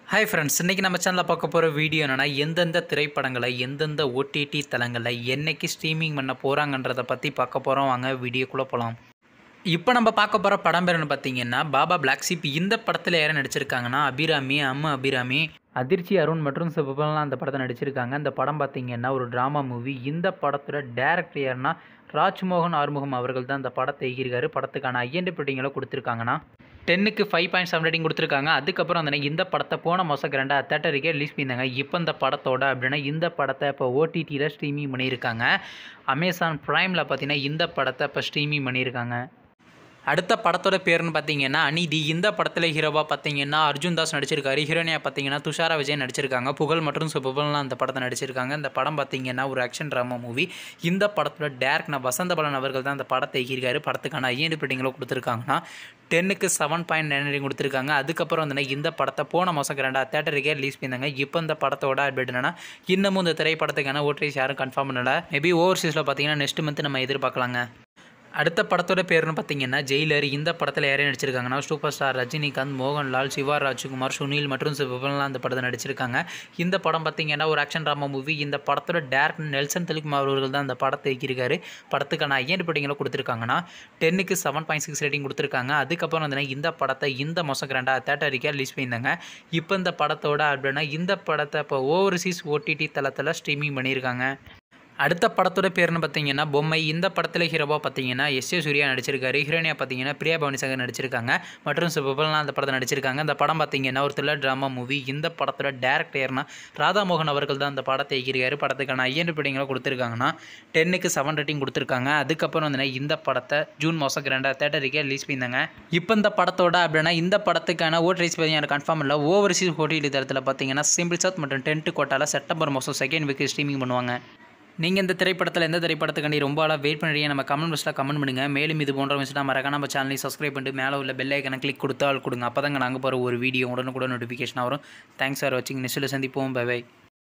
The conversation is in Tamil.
ஹாய் ஃப்ரெண்ட்ஸ் இன்றைக்கி நம்ம சேனலில் பார்க்க போகிற வீடியோ என்னென்னா எந்தெந்த திரைப்படங்களை எந்தெந்த ஓடிடி தளங்களில் என்னைக்கு ஸ்ட்ரீமிங் பண்ண போகிறாங்கன்றதை பற்றி பார்க்க போகிறோம் வாங்க வீடியோக்குள்ளே போகலாம் இப்போ நம்ம பார்க்க போகிற படம் பேருன்னு பார்த்தீங்கன்னா பாபா பிளாக் ஷீப் இந்த படத்தில் யாரும் நடிச்சிருக்காங்கன்னா அபிராமி அம்மா அபிராமி அதிர்ச்சி அருண் மற்றும் சிவபலாம் அந்த படத்தை நடிச்சிருக்காங்க இந்த படம் பார்த்தீங்கன்னா ஒரு ட்ராமா மூவி இந்த படத்தோட டேரக்டர் யாருன்னா ராஜ்மோகன் ஆறுமுகம் அவர்கள் தான் இந்த படத்தை எழுதியிருக்காரு படத்துக்கான ஐஎன்டி ரேட்டிங்களை கொடுத்துருக்காங்கன்னா டென்னுக்கு ஃபைவ் பாயிண்ட் செவன் ரேட்டிங் கொடுத்துருக்காங்க அதுக்கப்புறம் அந்த இந்த படத்தை போன மாதம் ரெண்டா தேட்டருக்கே ரிலீஸ் பண்ணியிருந்தாங்க இப்போ இந்த படத்தோட அப்படின்னா இந்த படத்தை இப்போ ஓடிடியில் ஸ்ட்ரீமிங் பண்ணியிருக்காங்க அமேசான் ப்ரைமில் பார்த்தீங்கன்னா இந்த படத்தை இப்போ ஸ்ட்ரீமிங் பண்ணியிருக்காங்க அடுத்த படத்தோட பேருன்னு பார்த்தீங்கன்னா அநீதி இந்த படத்தில் ஹீரோவாக பார்த்தீங்கன்னா அர்ஜுன் தாஸ் நடிச்சிருக்காரு ஹீரோனியாக பார்த்தீங்கன்னா துஷாரா விஜய் நடிச்சிருக்காங்க புகழ் மற்றும் சுபபலாம் அந்த படத்தை நடிச்சிருக்காங்க இந்த படம் பார்த்தீங்கன்னா ஒரு ஆக்ஷன் ட்ராமா மூவி இந்த படத்தோட டேரக்ட் வசந்த பலன் அவர்கள் தான் அந்த படத்தை எழுதியிருக்காரு படத்துக்கான ஐஎன்டி ரேட்டிங்களும் கொடுத்துருக்காங்கன்னா டென்னுக்கு செவன் பாயிண்ட் நைன் ரேட்டிங் கொடுத்துருக்காங்க அதுக்கப்புறம் வந்து இந்த படத்தை போன மாதம் ரெண்டா தேட்டருக்கே ரிலீஸ் பண்ணியிருந்தாங்க இப்போ இந்த படத்தோட அப்டேட் என்னன்னா இன்னமும் இந்த திரைப்படத்துக்கான ஓட்ரேஸ் யாரும் கன்ஃபார்ம் பண்ணல மேபி ஓவர்சீஸில் பார்த்தீங்கன்னா நெக்ஸ்ட் மந்த் நம்ம எதிர்பார்க்கலாங்க அடுத்த படத்தோட பேர்னு பார்த்தீங்கன்னா ஜெயிலர் இந்த படத்தில் யாரையும் நடிச்சிருக்காங்கன்னா சூப்பர் ஸ்டார் ரஜினிகாந்த் மோகன்லால் சிவா ராஜ்குமார் சுனில் மற்றும் சிவபன்லாம் அந்த படத்தை நடிச்சிருக்காங்க இந்த படம் பார்த்தீங்கன்னா ஒரு ஆக்ஷன் ட்ராமா மூவி இந்த படத்தோட டேரக்டர் நெல்சன் தெலுங்குமார் அவர்கள் தான் அந்த படத்தை இயக்கியிருக்காரு படத்துக்கான ஐஎன்டி ரேட்டிங்களை கொடுத்துருக்காங்கன்னா டென்னுக்கு செவன் பாயிண்ட் சிக்ஸ் ரேட்டிங் கொடுத்துருக்காங்க அதுக்கப்புறம் வந்து இந்த படத்தை இந்த மாதம் ரெண்டா தேட்டரிக்கா ரிலீஸ் பண்ணியிருந்தாங்க இப்போ இந்த படத்தோட அப்படின்னா இந்த படத்தை இப்போ ஓவர்சீஸ் ஓடிடி தளத்தில் ஸ்ட்ரீமிங் பண்ணியிருக்காங்க அடுத்த படத்தோட பேர்னு பார்த்தீங்கன்னா பொம்மை இந்த படத்தில் ஹீரோவாக பார்த்தீங்கன்னா எஸ் ஏ சூர்யா நடிச்சிருக்காரு ஹீரோனியாக பார்த்தீங்கன்னா பிரியா பவனிசங்கர் நடிச்சிருக்காங்க மற்றும் சுபபலாம் அந்த படத்தை நடிச்சிருக்காங்க அந்த படம் பார்த்தீங்கன்னா ஒரு த்ரில்லர் ட்ராமா மூவி இந்த படத்தோட டேரக்டர்னா ராதாமோகன் அவர்கள் தான் அந்த படத்தை இயக்கியிருக்காரு படத்துக்கான ஐஎன்டி ரேட்டிங்களை கொடுத்துருக்காங்கன்னா டென்னுக்கு செவன் ரேட்டிங் கொடுத்துருக்காங்க அதுக்கப்புறம் வந்து இந்த படத்தை ஜூன் மாதம் ரெண்டா தேட்டருக்கே ரிலீஸ் பண்ணியிருந்தாங்க இப்போ இந்த படத்தோட அப்படின்னா இந்த படத்துக்கான ஓட் ரைஸ் பார்த்தீங்கன்னா கன்ஃபார்ம் இல்லை ஓவர்சீஸ் ஓடிடி தரத்தில் பார்த்தீங்கன்னா சிம்பிள் சத் மற்றும் டென்ட் கோட்டாவில் செப்டம்பர் மாதம் செகண்ட் வீக் ஸ்ட்ரீமிங் பண்ணுவாங்க நீங்கள் இந்த திரைப்படத்தில் எந்த திரைப்படத்துக்காண்டி ரொம்ப ஆளாக வெயிட் பண்ணுறீங்க நம்ம கமெண்ட் பாக்ஸில் கமெண்ட் பண்ணுங்கள் மேலும் இது போன்ற விஷயம் மறக்காம நம்ம சேனலை சப்ஸ்கிரைப் பண்ணிட்டு மேலே உள்ள பெல் ஐக்கனை கிளிக் கொடுத்தால் கொடுங்க அப்போ தாங்க நாங்கள் போகிற ஒரு வீடியோ உடனுக்குடன் நோட்டிஃபிகேஷன் வரும் தேங்க்ஸ் ஃபார் வாட்சிங் நெக்ஸ்ட்டில் சந்திப்போம் பை பை